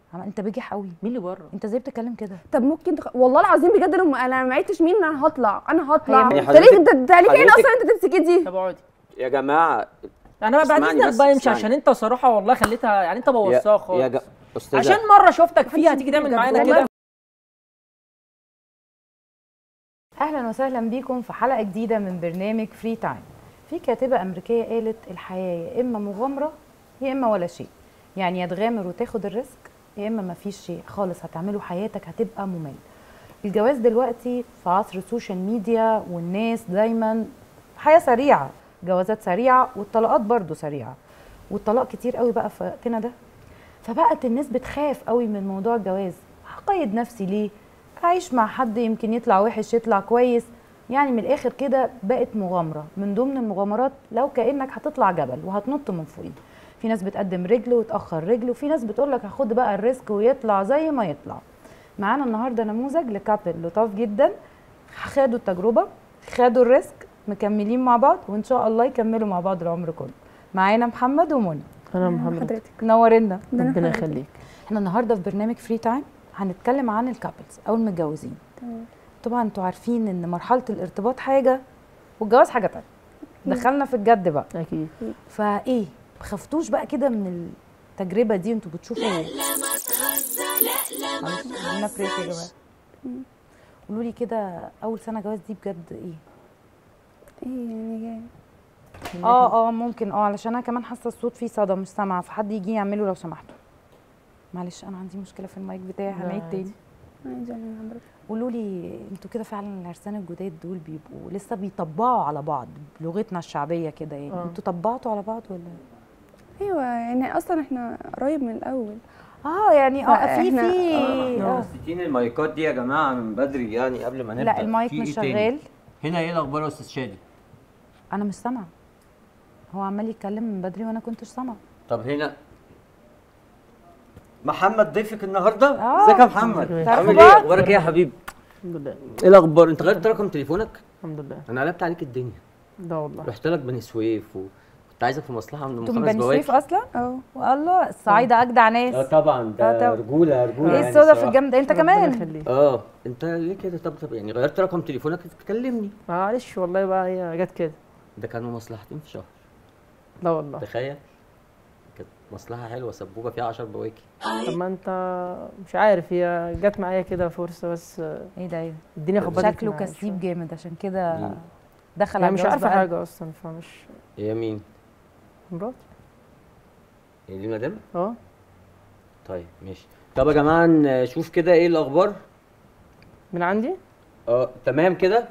عم- انت بجح قوي مين اللي بره انت ازاي بتتكلم كده طب ممكن تخ... والله العظيم بجد لما انا ما عدتش مين انا هطلع انا هطلع هي- انت حضرتك- ليه انت انت ليك ايه حضرتك- اصلا انت تمسكي دي طب اقعدي يا جماعه انا بعد اسمعني اذنك بس، بقى امشي اسمعني. عشان انت صراحه والله خليتها يعني انت بوظتها يا, خالص يا جا... استاذه عشان مره شفتك فيها هتيجي تعمل معانا والله. كده اهلا وسهلا بيكم في حلقه جديده من برنامج فري تايم في كاتبه امريكيه قالت الحياه يا اما مغامره يا اما ولا شيء يعني يا تغامر وتاخد الريسك يا اما ما فيش شيء خالص هتعمله حياتك هتبقى ممل الجواز دلوقتي في عصر السوشيال ميديا والناس دايما حياه سريعه جوازات سريعه والطلاقات برضو سريعه والطلاق كتير قوي بقى في وقتنا ده فبقت الناس بتخاف قوي من موضوع الجواز هقيد نفسي ليه اعيش مع حد يمكن يطلع وحش يطلع كويس يعني من الاخر كده بقت مغامره من ضمن المغامرات لو كانك هتطلع جبل وهتنط من فوقيه في ناس بتقدم رجل وتاخر رجل وفي ناس بتقول لك هاخد بقى الريسك ويطلع زي ما يطلع معانا النهارده نموذج لكابل لطاف جدا خدوا التجربه خدوا الريسك مكملين مع بعض وان شاء الله يكملوا مع بعض العمر كله معانا محمد ومنى انا محمد حضرتك نورنا ربنا يخليك احنا النهارده في برنامج فري تايم هنتكلم عن الكابلز او المتجوزين تمام. طبعا انتوا عارفين ان مرحله الارتباط حاجه والجواز حاجه تانية دخلنا في الجد بقى اكيد فايه خفتوش بقى كده من التجربه دي انتوا بتشوفوا معلش، خلينا بريك يا جماعه قولوا لي كده اول سنه جواز دي بجد ايه ايه يعني جاي اه اه ممكن اه علشان انا كمان حاسه الصوت فيه صدى مش سامعه فحد يجي يعمله لو سمحتوا معلش انا عندي مشكله في المايك بتاعي لا هنعيد عادي. تاني عايزه اعمل حضرتك قولوا لي انتوا كده فعلا العرسان الجداد دول بيبقوا لسه بيطبعوا على بعض بلغتنا الشعبيه كده يعني اه. انتوا طبعتوا على بعض ولا ايوه يعني اصلا احنا قريب من الاول اه يعني اه في فاحنا- في اه. اه نسيتين المايكات دي يا جماعه من بدري يعني قبل ما نبدا لا المايك في مش إيه تاني؟ شغال هنا ايه الاخبار يا استاذ شادي انا مش سامعه هو عمال يتكلم من بدري وانا كنتش سامعه طب هنا محمد ضيفك النهارده اه. ازيك يا محمد تعرفوا عامل بعض؟ ايه اخبارك ايه يا حبيبي الحمد لله ايه الاخبار انت غيرت رقم تليفونك الحمد لله انا قلبت عليك الدنيا ده والله رحت لك بني سويف وكنت عايزك في مصلحه من انتوا من خمس بني سويف بواكي اصلا اه والله الصعايده اجدع اه ناس طبعا اه ده طبعا. رجوله رجوله ايه يعني السودا في الصراحة. الجنب ده انت ربنا كمان يخليك اه انت ليه كده طب طب يعني غيرت رقم تليفونك تكلمني معلش والله بقى هي جت كده ده كانوا مصلحتين في شهر لا والله تخيل كانت مصلحه حلوه سبوبه فيها 10 بواكي طب ما انت مش عارف هي جت معايا كده فرصه بس ايه ده ايه الدنيا خبطت شكله معايا كسيب شوية. جامد عشان كده مم. دخل هي على مش الجواز عارفه بقى. حاجه اصلا فمش هي مين؟ مرات هي دي مدام؟ اه طيب ماشي طب يا جماعه نشوف كده ايه الاخبار من عندي اه تمام كده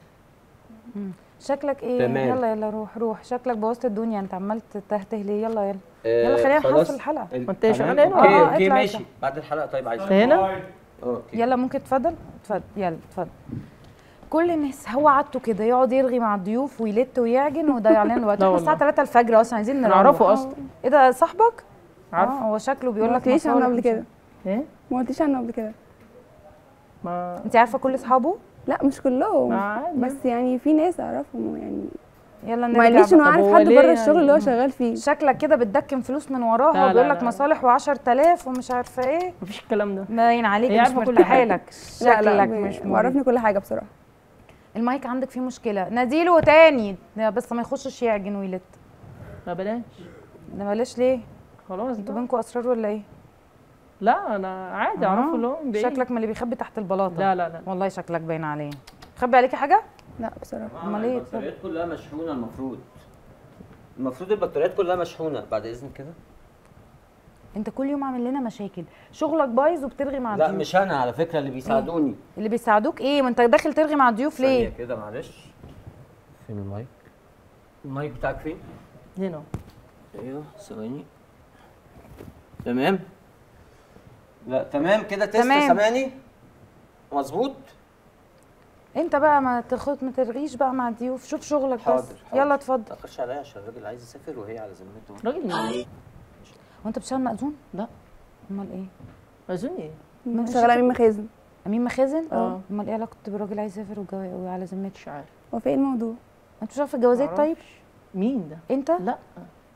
شكلك ايه تمام. يلا يلا روح روح شكلك بوظت الدنيا انت عمال تتهته ليه يلا يلا آه يلا خلينا خلاص. نحصل الحلقة. ال- ما انت شغال تمام، هنا؟ اوكي اه، اوكي اطلع ماشي اطلع. بعد الحلقه طيب عايز انت هنا اه اوكي يلا ممكن تفضل اتفضل يلا اتفضل كل الناس هو عادته كده يقعد يرغي مع الضيوف ويلت ويعجن ويضيع علينا الوقت لا احنا الساعه والله. 3 الفجر اصلا عايزين نروح نعرفه اصلا ايه ده صاحبك عارف اه هو شكله بيقول ما لك قلتليش عنه مصالح قبل مش- كده ايه ما قلتليش عنه قبل كده ما انت عارفه كل اصحابه لا مش كلهم ما عادي بس يعني في ناس اعرفهم يعني يلا ما نرجع قاليش انه بقى. عارف هو حد ليه بره الشغل اللي هو يعني؟ شغال فيه شكلك كده بتدكن فلوس من لا، وراها لا، وبيقول لك لا. مصالح و10000 ومش عارفه ايه مفيش الكلام ده باين عليك هي مش عارفة كل مرتاحه حاجة. لك لا لا شكلك ب- مش مريح معرفني كل حاجه بصراحه المايك عندك فيه مشكله ناديله تاني بس ما يخشش يعجن ويلت ما بلاش ده بلاش ليه خلاص انتوا بقى. بينكم اسرار ولا ايه لا انا عادي آه. اعرفه اللي هو من بعيد. شكلك من اللي بيخبي تحت البلاطه لا لا لا والله شكلك باين عليه خبي عليكي حاجه لا بصراحه أمال إيه؟ البطاريات كلها مشحونه المفروض المفروض البطاريات كلها مشحونه بعد اذن كده انت كل يوم عامل لنا مشاكل شغلك بايظ وبترغي مع لا الضيوف مش انا على فكره اللي بيساعدوني اللي بيساعدوك ايه ما انت داخل ترغي مع الضيوف ثانية ليه كده معلش فين المايك المايك بتاعك فين هنا ايوه ثواني تمام لا تمام كده تست تمام. سامعني مظبوط انت بقى ما تاخد ما ترغيش بقى مع الضيوف شوف شغلك بس حاضر، حاضر. يلا اتفضل تاخرش عليا عشان الراجل عايز يسافر وهي على ذمته راجل مين؟ وانت بتشتغل مأذون لا امال ايه اظن ايه ماشي. شغاله امين مخازن امين مخازن اه. امال ايه علاقه بالراجل عايز يسافر وجو- وعلى ذمته مش عارف هو في ايه الموضوع انت مش عارف الجوازات طيب معرفش. مين ده انت لا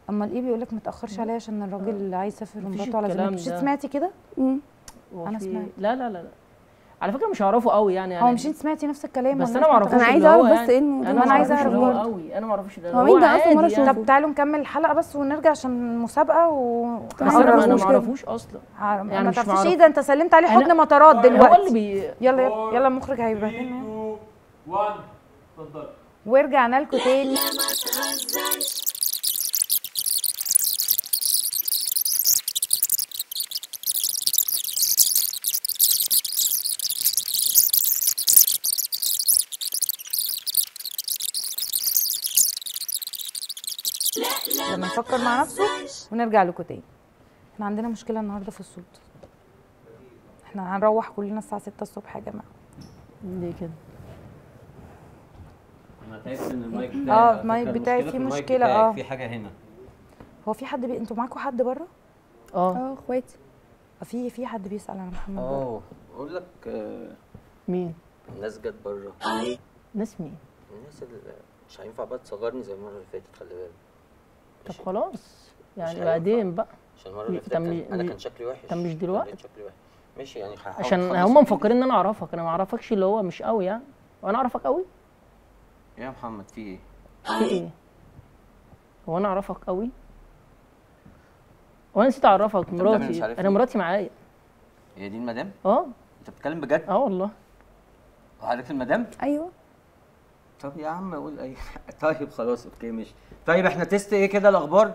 امال ايه بيقول لك ما تاخرش عليا عشان الراجل عايز يسافر مفيش ومراته على الكلام زمان مش ده. سمعتي كده مم. هو أنا في- سمعت. لا لا لا لا على فكره مش هعرفه قوي يعني هو يعني مش انت سمعتي نفس الكلام بس ولا انا إيه؟ ما اعرفوش أنا اللي عايزة هو أعرف بس يعني- إيه الموضوع. انا أنا ما عايزة اعرفوش أعرف اللي هو برضه. قوي انا ما اعرفش ده هو مين ده أصلاً مرة عادي يعني. أشوفه؟ طب تعالوا نكمل الحلقه بس ونرجع عشان مسابقه و طيب. بس انا أنا انا ما مش كده. اعرفوش اصلا يعني يعني ما مش تعرفيش معرف. ايه ده انت سلمت عليه أنا- حضن مطارات هو اللي دلوقتي بي يلا يلا يلا المخرج هيبهدلنا 2 1 اتفضل ورجعنا لكم تاني لما يفكر مع نفسه ونرجع لكم تاني احنا عندنا مشكله النهارده في الصوت احنا هنروح كلنا الساعه 6 الصبح يا جماعه ليه كده انا تعبت ان المايك آه، بتاعي على المايك فكرة بتاعي المشكلة فيه في المايك مشكلة، بتاعك، آه. في حاجه هنا هو في حد بي... انتوا معاكم حد بره اه اه اخواتي في في حد بيسال على محمد بره اه اقول لك آه، مين الناس جت بره ناس مين الناس اللي مش هينفع بقى تصغرني زي المره اللي فاتت خلي بالك طب خلاص يعني هينفع. بعدين بقى عشان المره اللي طب فاتت كان- مش- انا مش- كان شكلي وحش طب مش دلوقتي؟ كان شكلي وحش ماشي يعني هحاول عشان أخلص هم الفيديو. مفكرين ان انا اعرفك انا ما اعرفكش اللي هو مش قوي يعني وانا اعرفك قوي يا محمد في ايه في ايه هو انا اعرفك قوي وانا نسيت اعرفك بتعمل مش مراتي عارف انا إيه؟ مراتي معايا هي دي المدام اه انت بتتكلم بجد اه والله عارف المدام ايوه طب يا عم قول اي طيب خلاص اوكي ماشي طيب احنا تيست ايه كده الاخبار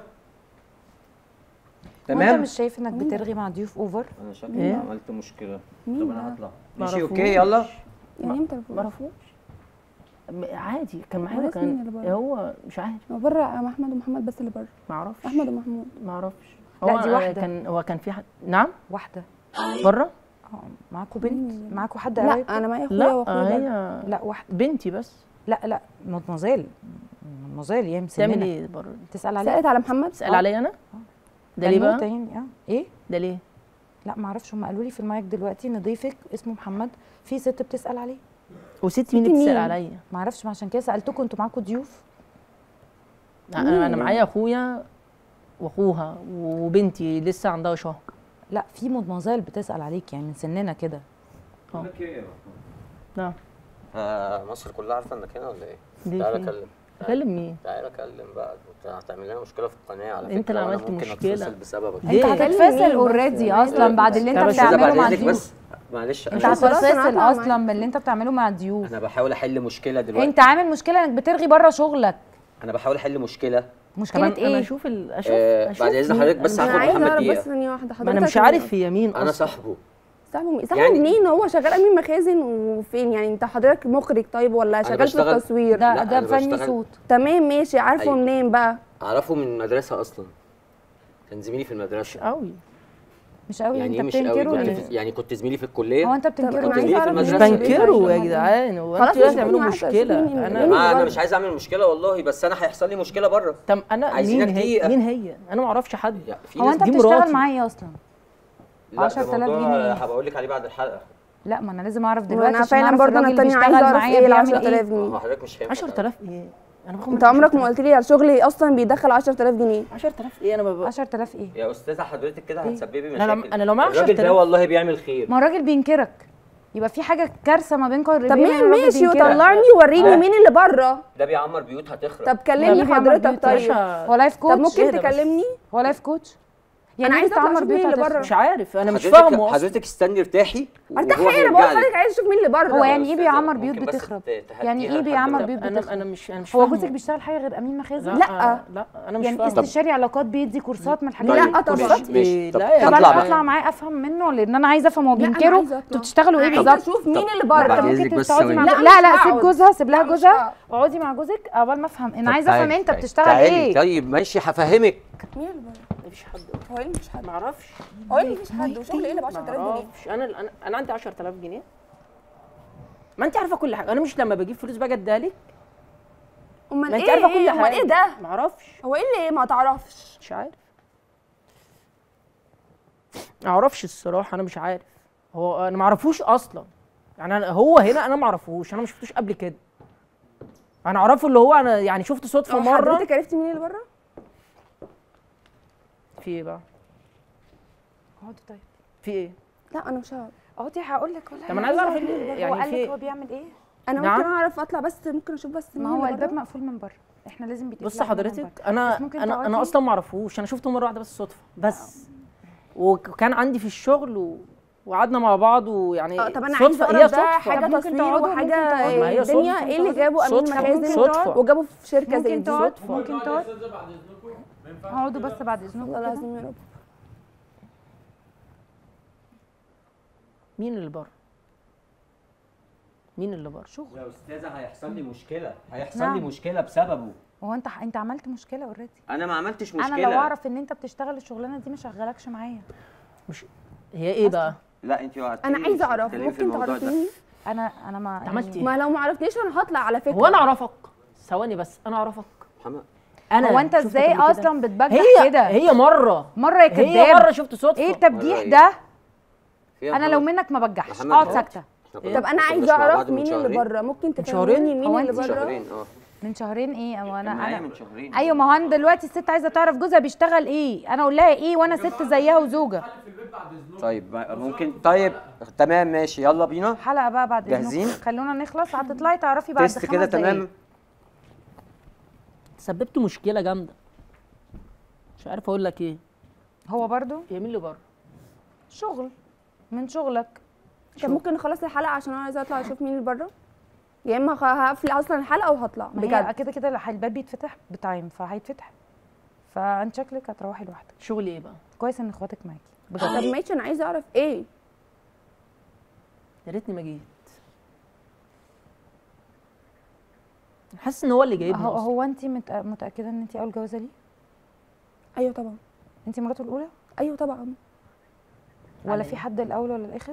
تمام تمام انت مش شايف انك بترغي مع ضيوف اوفر انا شكلي إيه؟ عملت مشكله مين طب انا ده؟ هطلع معرفوش. ماشي اوكي يلا يعني امتى ما اعرفوش م- عادي كان معايا وناس مين اللي كان بره؟ هو مش عارف هو بره احمد ومحمد بس اللي بره ما اعرفش احمد ومحمود ما اعرفش لا، هو دي أنا واحدة. كان هو كان في حد نعم واحده بره اه معاكم بنت معاكم حد لا قريب انا معايا اخويا لا واخويا بره. هي لا واحده بنتي بس لا لا مدمزيل مدمزيل يا تعمل مسننه ايه بره تسال عليها سالت على محمد تسال آه. عليا انا ده ليه بنوتة بقى يعني اه ايه ده ليه لا ما اعرفش هم قالوا لي في المايك دلوقتي ان ضيفك اسمه محمد في ست بتسال عليه وست مين اللي ست بتسال مين؟ عليا ما اعرفش ما عشان كده سالتكم انتوا معاكم ضيوف انا انا معايا اخويا واخوها وبنتي لسه عندها شهر لا في مدمزيل بتسال عليك يعني من سننا كده اه لك ايه نعم آه مصر كلها عارفه انك هنا ولا ايه؟ ليه تعالى في؟ اكلم اكلم مين تعالى اكلم بقى انت هتعمل لنا مشكله في القناه على فكره انت اللي وأنا عملت ممكن مشكلة. اتفصل بسببك ليه؟ انت كلم هتتفصل مين بس؟ اوريدي اصلا بعد اللي يا انت باشا، استاذه بتعمله بعد مع اذنك الضيوف بس معلش انت انا هتفصل. هتتفصل أنا هطلع اصلا من اللي انت بتعمله مع الضيوف انا بحاول احل مشكله دلوقتي انت عامل مشكله انك بترغي بره شغلك انا بحاول احل مشكله طب مشكله انا انا ايه اشوف ال... اشوف, آه، أشوف بعد إذن مين. حضرتك بس أنا انا مش هاخد عايزه محمد اعرف دقيقة. بس ثانيه واحده ما انا حضرتك مش عارف هي مين انا اصلا صاحبه صاحبه مين صاحبه يعني- منين هو شغال امين مخازن وفين يعني انت حضرتك مخرج طيب ولا شغال في بشتغل- التصوير ده لا، ده أنا فني بشتغل- صوت تمام ماشي عارفه أيوة. منين بقى اعرفه من المدرسه اصلا كان زميلي في مش المدرسه قوي مش قوي يعني ايه انت مش قوي بتنكره كنت ليه في- يعني كنت زميلي في الكليه هو انت طب بتنكره انا كنت عايزه زميلي في اعرف مش المدرسة. منين بنكره بقى. يا جدعان هو خلاص انتوا لازم مش تعملوا مهم، مشكله عشان مين- انا مين ما انا بره؟ مش عايز اعمل مشكله والله بس انا هيحصل لي مشكله بره طب انا عايزينك مين هي دقيقة. مين هي انا ما اعرفش حد يعني في هو ناس انت دي بتشتغل مراتي. معايا اصلا لا، ده 10,000 موضوع جنيه. هبقى اقول لك عليه بعد الحلقه لا ما انا لازم اعرف دلوقتي وانا عشان فعلا اعرف برضه انا الراجل التانية بيشتغل عايزه اعرف معايا ايه ال بيعمل 10000 ايه جنيه ما حضرتك مش فاهم 10000 ايه انا باخد انت عمرك ما قلت لي على شغلي اصلا بيدخل 10000 جنيه 10000 ايه انا ببقى 10000 ايه يا استاذه حضرتك كده هتسببي أنا مشاكل لما- أنا لو معايا الراجل ده 10,000 والله بيعمل خير ما الراجل بينكرك يبقى في حاجه كارثه ما بينكم طب مين ماشي وطلعني وريني آه. مين اللي بره ده بيعمر بيوت هتخرب طب كلمني حضرتك طيب هو لايف طب كوتش ممكن اهدى بس. تكلمني هو لايف كوتش يعني أنا ايه عايزة أطلع بتعمر أشوف مين بيوت اللي هتخرب؟ بره. مش عارف انا مش حضرتك- فاهمه اصلا حضرتك استني ارتاحي ارتاح وهو ايه انا هيرجع بقول لك. حضرتك عايز اشوف مين اللي بره هو يعني ايه أستاذة، بيعمر بيوت ممكن بس بتخرب ت- تهديها يعني ايه لحد بيعمر ما- بيوت انا بتخرب انا مش انا مش هو فاهمه. جوزك بيشتغل حاجه غير امين مخازن لا لأ. لا انا مش يعني فاهمه استشاري علاقات بيدي كورسات من الحاجات لا دي طبعا. ماشي ماشي طب لا يا طب هطلع انا بقى اطلع معاه افهم منه لان انا عايزه افهم هو لا، أنا بينكره عايزة أطلع. انتوا بتشتغلوا ايه عايزه بالظبط اشوف مين اللي طب بره بعد ممكن إذنك بس تقعدي ثواني. مع لا، لا مش لا سيب هقعد. جوزها سيب لها مش جوزها هقعد. اقعدي مع جوزك قبل ما افهم انا طب عايزه افهم تعالي، انت تعالي. بتشتغل تعالي. ايه طيب ماشي هفهمك مين اللي بره مفيش حد هو ايه اللي مفيش حد ما اعرفش هو ايه اللي مفيش حد وشغل ايه اللي ب ما 10000 جنيه اعرفش انا انا انا عندي 10000 جنيه ما انت عارفه كل حاجه انا مش لما بجيب فلوس باجي اديها لك امال ما انت ايه عارفه كل ايه حاجه امال ايه ده ما اعرفش هو ايه اللي ما تعرفش مش عارف ما اعرفش الصراحه انا مش عارف هو انا ما اعرفوش اصلا يعني أنا هو هنا انا ما اعرفوش انا ما شفتوش قبل كده انا اعرفه اللي هو انا يعني شفته صدفه هو مره حضرتك عرفتي مين اللي بره في ايه بقى اقعدي طيب في ايه لا انا مش هعرف اقعدي هقول لك والله طب انا عايز اعرف إيه اللي- هو يعني قال في لك هو بيعمل ايه انا نعم. ممكن اعرف اطلع بس ممكن اشوف بس ما مين هو اللي الباب بره. مقفول من بره احنا لازم بيتقفل بص علينا من حضرتك بره. انا بس ممكن انا تقعدي؟ انا اصلا ما اعرفوش انا شفته مره واحده بس صدفه بس وكان عندي في الشغل و... وقعدنا مع بعض ويعني اه طب انا صدفة عايزه هي اعرف ده صدفه حاجه ممكن تصوير تقعدوا، ممكن وحاجه تقعدوا. ما هي الدنيا صدفة. ايه اللي جابوا امين صدفة. مخازن ممكن تقعد. وجابوا في شركه زي ممكن دي تقعد صدفة. ممكن نقعد تقعد يا استاذه بعد اذنكم ما ينفعش اقعدوا كده. بس بعد اذنكم والله كده. العظيم يا رب مين اللي بره مين اللي بره شغل يا استاذه هيحصل لي مشكله هيحصل نعم. لي مشكله بسببه هو انت انت عملت مشكله اوريدي انا ما عملتش مشكله انا لو اعرف ان انت بتشتغل الشغلانه دي مش هشغلكش معايا مش هي ايه بقى لا انت وعدتيني انا عايزه مش اعرف هتتكلمي في ممكن الموضوع ده. تعرفيني انا انا ما انت عملت يعني- ايه ما لو ما عرفتنيش انا هطلع على فكره هو انا اعرفك ثواني بس انا اعرفك محمد انا هو انت شفتك ازاي قبل كده. اصلا بتبجح هي كده هي مره مره يا هي مره كداب شفت صدفه ايه التبجيح مرة ده فيها انا لو محمد. منك ما بجحش محمد اقعد هو- ساكته إحنا كنا- طب انا كناش عايزه مع بعض اعرف من مين اللي شهرين. بره ممكن شهرين؟ تفهموني مين هو اللي انت بره شهرين اه من شهرين ايه او كان انا معايا انا من شهرين ايوه ما هو انا دلوقتي الست عايزه تعرف جوزها بيشتغل ايه انا اقول لها ايه وانا ست زيها وزوجه حل في البيت بعد اذنكم طيب بقى ممكن طيب تمام ماشي يلا بينا حلقه بقى بعد اذنكم جاهزين؟ خلونا نخلص هتطلعي تعرفي بعد تيست خمس كده دقايق. تمام سببت مشكله جامده مش عارف اقول لك ايه هو برضو هي مين اللي بره شغل من شغلك طب ممكن نخلص الحلقه عشان انا عايزه اطلع اشوف مين اللي بره يا اما خ- هقفل اصلا الحلقه وهطلع ما هي بجد كده كده الح- الباب بيتفتح بتايم فهيتفتح فانت شكلك هتروحي لوحدك شغلي ايه بقى كويس ان اخواتك معاكي طب بجد ماشي انا عايزه اعرف ايه يا ريتني ما جيت حاسس ان هو اللي جايبني هو, أصلاً. هو انت متأ- متاكده ان انت اول جوازه ليه ايوه طبعا انت مراته الاولى ايوه طبعا ولا على في إيه؟ حد الاول ولا الاخر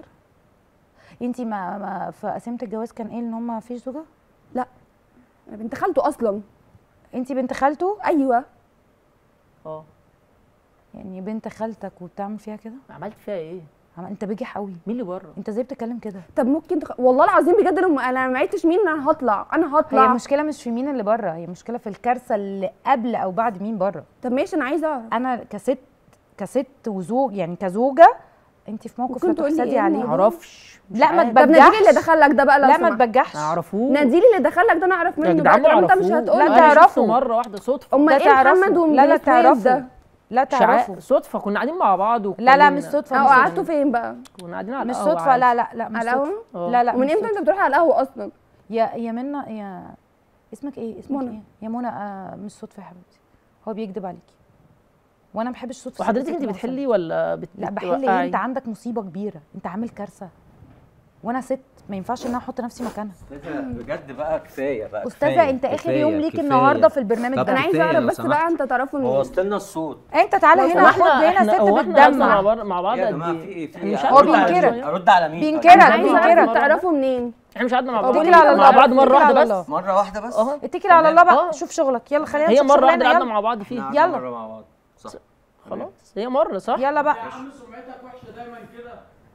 انت ما, ما في قسيمه الجواز كان ايه ان هم ما فيش زوجه انا بنت خالته اصلا انت بنت خالته ايوه اه يعني بنت خالتك وبتعمل فيها كده عملت فيها ايه عم- انت بجح قوي مين اللي بره انت ازاي بتتكلم كده طب ممكن تخ... والله العظيم بجد لما انا ما عدتش مين انا هطلع انا هي هطلع المشكله مش في مين اللي بره هي مشكله في الكارثه اللي قبل او بعد مين بره طب ماشي انا عايزه اعرف انا كست كست وزوج يعني كزوجه انت في موقف ممكن لا تقولي تحسدي إيه عليه الموضوع؟ معرفش مش لا ما عارف. طب ناديلي تبجحش اللي دخلك ده بقى لو لا ما سمحت. تبجحش ما اعرفوش ناديلي اللي دخلك ده انا اعرف يا منه جدعان بقى ما طالما انت مش اعرفوش هتقول لا أنا لي. شفته تعرفوا. مره واحده صدفه امال ده ايه تعرفه. محمد لا لا ومبليس تعرفوا ده لا مش عارف تعرفوا صدفه كنا قاعدين مع بعض لا لا واتكلمنا. مش صدفه او مش قعدتوا صدفة. فين بقى كنا قاعدين على مش القهوة صدفه عادي. لا لا لا مش على صدفه القهوه آه. لا لا ومن مش امتى صدفة. انت بتروح على القهوه اصلا يا يا منى يا اسمك ايه اسمك منى. ايه يا منى آه مش صدفه يا حبيبتي هو بيكذب عليكي وانا ما بحبش صدفه وحضرتك ستات انت الموصل. بتحلي ولا بت... لا بحل ايه بتوقعي؟ انت عندك مصيبه كبيره انت عامل كارثه وانا ست ما ينفعش ان انا احط نفسي مكانها استاذه بجد بقى كفايه بقى استاذه كفاية، انت اخر كفاية، يوم ليك كفاية. النهارده في البرنامج طب ده انا عايزه كفاية اعرف لو بس سمحت. بقى انت تعرفوا هو مين وصلنا الصوت انت تعالى لو هنا سمحت. خد هنا احنا ست هو احنا اصلا مع بتدمع بعض مع بعض يا قد جماعه في ايه؟ ايه في احنا ايه مش هو عارف نرد على بينكرك. شوية. ارد على مين بينكرك. طيب؟ انا عايزه بينكرك. اعرف مرة انت تعرفوا منين احنا مش قعدنا مع هو بعض بينكرك على مع الله. بعض مره بينكرك على واحده الله. بس مره واحده بس اه اتكل على الله بقى اه. شوف شغلك يلا خلينا هي نشوف مره واحده شغلنا، قعدنا يلا. مع بعض فيها قعدنا يلا. مره مع بعض صح خلاص هي مره صح يلا بقى يا عم سمعتك وحشه دايما كده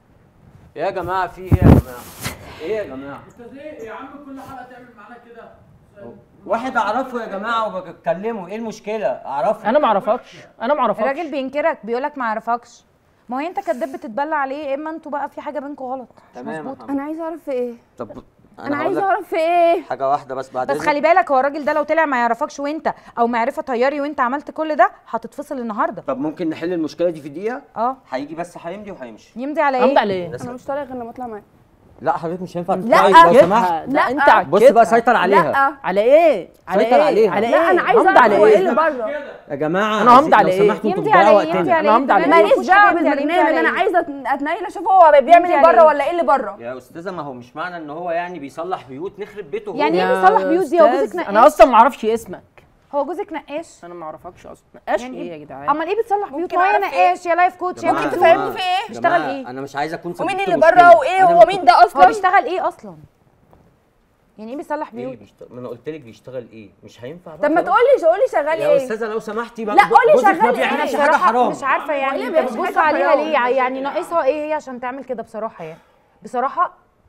يا جماعه في ايه يا جماعه ايه يا جماعه انت ليه يا عم كل حلقه تعمل معانا كده واحد اعرفه يا جماعه وبكلمه ايه المشكله اعرفه انا ما اعرفكش انا ما اعرفكش الراجل بينكرك بيقولك ما يعرفكش ما هو انت كداب بتتبلى عليه يا اما انتوا بقى في حاجه بينكم غلط مش تمام يا مظبوط محمد. انا عايزه اعرف في ايه طب انا هقول عايزه لك اعرف في ايه حاجه واحده بس بعد بس إذنك. خلي بالك هو الراجل ده لو طلع ما يعرفكش وانت او معرفه طياري وانت عملت كل ده هتتفصل النهارده طب ممكن نحل المشكله دي في دقيقه اه هيجي بس هيمضي وهيمشي يمضي على امضي ايه على ايه؟ انا مش طالع غير لما اطلع معاك لا حضرتك مش هينفع لا. تطلعي لو سمحت ده لا. انت بص عكيتها. بقى سيطر عليها لا على ايه؟ على سيطر ايه؟ عليها. على ايه؟ لا انا عايزه همضي اعرف على هو ايه ايه؟ اللي بره يا جماعه أنا همضي على لو إيه؟ سمحتوا انتوا يمضي بتضيعوا على ايه يمضي وقتنا على أنا ايه همضي على كمان إيه؟ ماليش مفيش حاجة دعوه يمضي عليه، يمضي بالبرنامج على انا ايه؟ عايزه أت- اتنيل اشوف هو بيعمل يمضي ايه على بره ايه؟ ولا ايه اللي بره يا استاذه ما هو مش معنى ان هو يعني بيصلح بيوت نخرب بيته هو يعني ايه يا بيصلح بيوت دي هو أستاذ، جوزك انا نقاش اصلا ما اعرفش اسمك هو جوزك نقاش انا ما اعرفكش اصلا نقاش يعني ايه إيه؟ يا جدعان؟ امال ايه بتصلح بيوت ممكن ما هي أعرف إيه؟ نقاش يا لايف كوتش جماعة، يا ممكن بنت تفهمني في ايه؟ بيشتغل جماعة، ايه؟ انا مش عايز اكون ومين سببت اللي مشكلة. بره وايه أنا هو ما مين ده هو اصلا بيشتغل ايه اصلا يعني ايه بيصلح ايه بيوت بيشتغل ما انا قلت لك بيشتغل ايه مش هينفع طب بقى ما خلاص. تقولي قولي شغال يا ايه استاذه لو سمحتي بقى لا، قولي جوزك ما شغال بيعملش إيه؟ حاجه بصراحة حرام مش عارفه يعني وإيه انت بيعمل بتبص حاجة عليها حرام؟ ليه يعني ناقصها ايه هي عشان تعمل كده بصراحه يعني بصراحه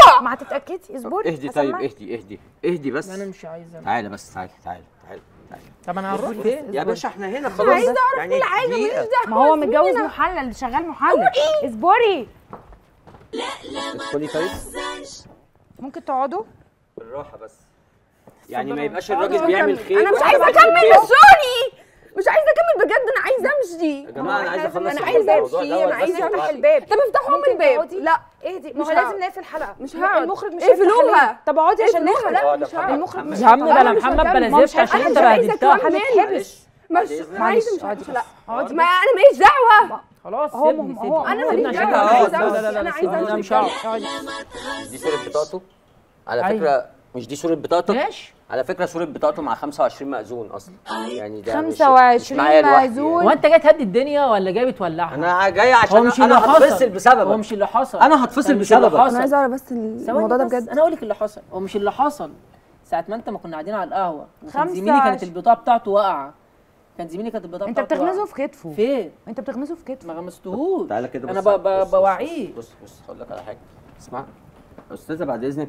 موضوع ما هتتاكدي اصبري اهدي طيب هسمعك. اهدي اهدي اهدي بس انا مش عايزه تعالى بس تعالى تعالى تعالى تعالى طب انا هروح فين يا باشا احنا هنا خلاص عايزة اعرف يعني كل حاجه دقيقة. ماليش دعوه ما هو متجوز محلل شغال محلل اصبري لا لا ادخلي طيب ممكن تقعدوا بالراحه بس يعني ما يبقاش الراجل بيعمل خير انا مش وأنا عايزه بعمل اكمل خير. سوري مش عايزه اكمل بجد انا عايزه امشي يا جماعه انا عايز اخلص انا عايزه الموضوع امشي دوت انا بس عايزه افتح دلوقتي. الباب طب افتحوا من الباب تقعدي؟ لا اهدي ما مش هو هقعد. لازم نقفل الحلقه مش هقعد. المخرج مش اقفلوها. هيفتح ليه. طب اقعدي عشان اقفلوها. نخرج لا، اه ده مش هقعد. المخرج مش يا عم ده انا أنا مش محمد هكمل. بلا ما مش زفت عشان انا انت مش عايزه بهدلتها اكمل هنتحبس مش معلش. معلش مش اقعدي مش بس. لا اقعدي ما انا ماليش دعوه خلاص هو- سيبني هو- سيبني انا سيبني ماليش عشان دعوه أنا انا عايز عايزه أمشي. امشي انا عايزه انا امشي مش هقعد اقعدي دي صوره بطاقته على أيوة. فكره مش دي صوره بطاقته ماشي على فكره صوره بطاقته مع 25 مأذون اصلا يعني ده مش- مش 25 معايا لوحدي مأذون. هو انت جاي تهدي الدنيا ولا جاي بتولعها؟ انا جاي هو عشان مش اللي انا حصل هتفصل بسببك هو مش اللي حصل أنا هتفصل هو مش اللي بسببك. انا حصل. عايزه اعرف بس ثواني الموضوع ده بس، بجد انا اقول لك اللي حصل هو مش اللي حصل ساعة ما انت ما كنا قاعدين على القهوة وكان خمسة زميلي كانت عشر. البطاقة بتاعته واقعة كان زميلي كانت البطاقة انت بتاعته بتغمزه واقعة. في كتفه فين؟ انت بتغمزه في كتفه ما غمستهوش تعالى كده انا بص ب- ب- بص- بص- بوعيه بص بص هقول لك على حاجه اسمع استاذه بعد اذنك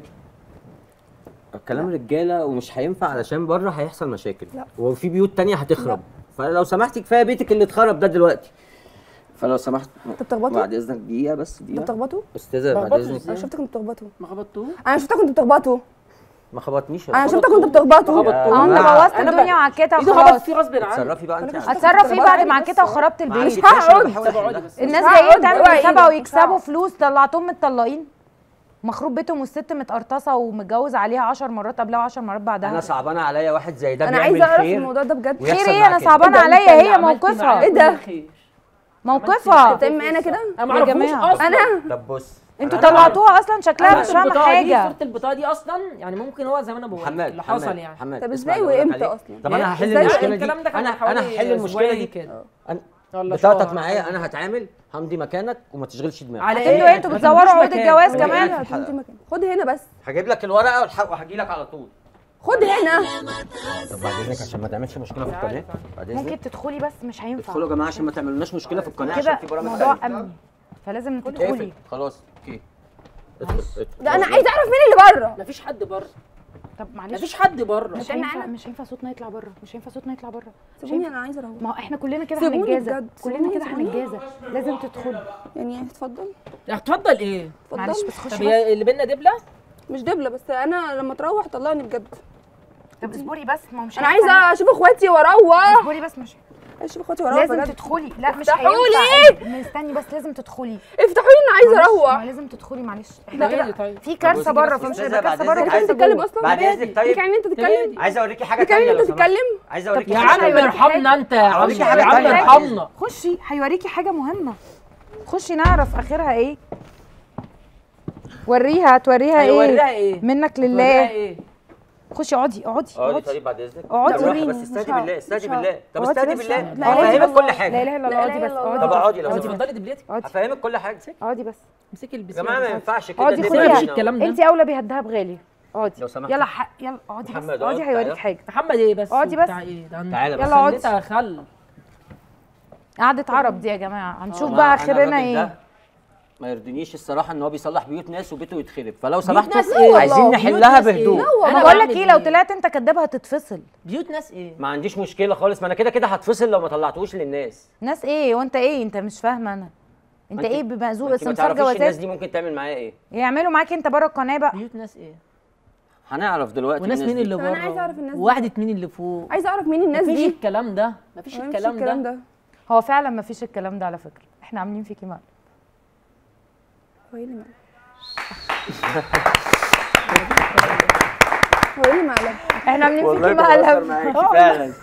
الكلام رجاله ومش هينفع علشان بره هيحصل مشاكل لا. وفي بيوت تانية هتخرب فلو سمحتي كفايه بيتك اللي اتخرب ده دلوقتي فلو سمحت انت بتخبطوا بعد اذنك دقيقه بس انت دقيقه بتخبطوا استاذه بعد بخبطوا اذنك ازاي؟ انا شفتك كنت بتخبطوا ما خبطتوش انا شفتك كنت بتخبطوا ما خبطنيش انا شفتك كنت بتخبطوا يا اه انت جماعة. بوظت أنا ب- الدنيا وعكيتها ايده وخلاص خبط فيه غصب عني اتصرفي بقى انت أنا هتصرف ايه بعد ما عكيتها وخربت ما البيت عندكش، أنا هقعد. بحاول طب اقعدي أحلها. بس. الناس مش جايين هقعد. تعمل اوعي مسابقه ايدك، مش ويكسبوا هقعد. فلوس طلعتهم متطلقين مخروب بيتهم والست متقرطصه ومتجوز عليها 10 مرات قبلها 10 مرات بعدها انا صعبانه عليا واحد زي ده انا بيعمل عايزه اعرف خير الموضوع ده بجد ويحصل خير ايه معاه انا كده. صعبانه إيه ده؟ عليا أنت اللي هي عملت موقفها معاه إيه كل ده؟ خير. موقفها بتعمل معانا كده انا ما يا اعرفوش جماعة. اصلا انا طب بص انتوا أنا- طلعتوها اصلا شكلها مش فاهمه البطاقة دي، حاجه صورة البطاقة دي اصلا يعني ممكن هو زي ما انا بقول محمد اللي حصل محمد، يعني محمد طب اسمع ازاي اللي بقولك وامتى عليه. اصلا؟ طب انا هحل ازاي المشكله دي الكلام ده كان انا من حوالي انا هحل المشكله أسبوعين دي كده. أنا- ولا بطاقتك شهر. معايا انا هتعامل همضي مكانك وما تشغلش دماغك على هتمضوا ايه؟ انتوا ما بتصوروا تمضوش عقود مكان. الجواز هو كمان إيه؟ هتمضي مكان. خد هنا بس هجيب لك الورقه والح- وهجي لك على طول خد هنا طب بعد اذنك عشان ما تعملش مشكله في القناه بعد اذنك ممكن تدخلي بس مش هينفع ادخلوا يا جماعه عشان ما تعملوناش مشكله في القناه عشان كده في برامج موضوع تانية. امني فلازم اقفل تدخلي خلاص اوكي ادخل ادخل. ده انا عايزه اعرف مين اللي بره مفيش حد بره طب معلش مفيش حد بره مش هتعمل هينفع معانا؟ مش هينفع صوتنا يطلع بره مش هينفع صوتنا يطلع بره مش سيبوني هينفع انا عايزه اروح ما هو احنا كلنا كده سيبوني هنتجازى بجد، كلنا سيبوني، كده سيبوني. هنتجازى لازم تدخلي يعني اتفضل اتفضل ايه؟ معلش اتفضل بس طب خشي بس هي اللي بينا دبله؟ مش دبله بس انا لما تروح طلعني بجد طب اصبري بس ما هو مش انا هينفع. عايزه اشوف اخواتي واروح اصبري بس مش عايزه اشوف اخواتي واروح لازم بجد تدخلي لا مش افتحوا هينفع استني بس لازم تدخلي افتحوا لي انا عايزه معلش، ما اروح لازم تدخلي معلش لا احنا ايه كده طيب؟ في كارثه بصي بره بس فمش أستاذة هيبقى بعد كارثه بره إذنك عايز كارثه تتكلم جوه اصلا بعد اذنك طيب ليك يعني انت تتكلم عايز اوريكي حاجه ليك يعني تانية انت لو سمحت. تتكلم عايز اوريكي يا حاجه عم تانية. ارحمنا انت يا عم أوريكي يا حاجة عم تانية. ارحمنا خشي هيوريكي حاجه مهمه خشي نعرف اخرها ايه وريها توريها ايه هيوريها ايه؟ منك هيوريها لله ايه؟ خشي اقعدي اقعدي اقعدي اقعدي طيب بعد اذنك اقعدي بالراحة وريني. بس مش استهدي هقعد. بالله استهدي مش هقعد. بالله طب اقعدي استهدي بس. بالله لا إله إلا هفهمك الله. كل لا حاجه اله الا الله لا اقعدي إله بس إلا الله. اقعدي طب اقعدي لو انت سمحت اتفضلي دبلتك اقعدي هفهمك كل حاجه اقعدي بس امسكي يا البسين جماعه ما ينفعش كده اقعدي الدنيا خديها مفيش هنا. الكلام ده انت اولى بيهدها بغالي اقعدي لو سمحت. يلا ح... يلا اقعدي بس محمد، اقعدي اقعد، هيوريك تعالى. حاجه محمد ايه بس اقعدي بس. بتاع ايه ده انت تعالى بس. يلا اقعدي. خليتها خل قعدة عرب دي يا جماعه هنشوف ما بقى أنا اخرنا الراجل ايه ده ما يرضينيش الصراحه ان هو بيصلح بيوت ناس وبيته يتخرب فلو سمحتوا ناس إيه؟ عايزين والله. نحلها بيوت ناس إيه؟ بهدوء لا انا أنا بقول لك بعمل ايه لو إيه؟ طلعت انت كداب هتتفصل بيوت ناس ايه؟ ما عنديش مشكله خالص ما انا كده كده هتفصل لو ما طلعتوش للناس ناس ايه وانت ايه انت مش فاهمه انا انت ما ايه بمأزوق ما انت ما سمسار تعرفيش الناس جوازات دي ممكن تعمل معايا ايه يعملوا معاك انت بره القناه بقى بيوت ناس ايه؟ هنعرف دلوقتي وناس الناس مين دي. اللي طب أنا بره عايزة أعرف الناس دي. وواحدة مين اللي فوق عايزه اعرف مين الناس مفيش دي الكلام ده مفيش ما الكلام, الكلام ده ده هو فعلا ما فيش الكلام ده على فكره احنا عاملين فيكي مقلب هو ايه اللي مقلب هو ايه اللي مقلب احنا عاملين والله فيكي بهزر مقلب معاكي فعلا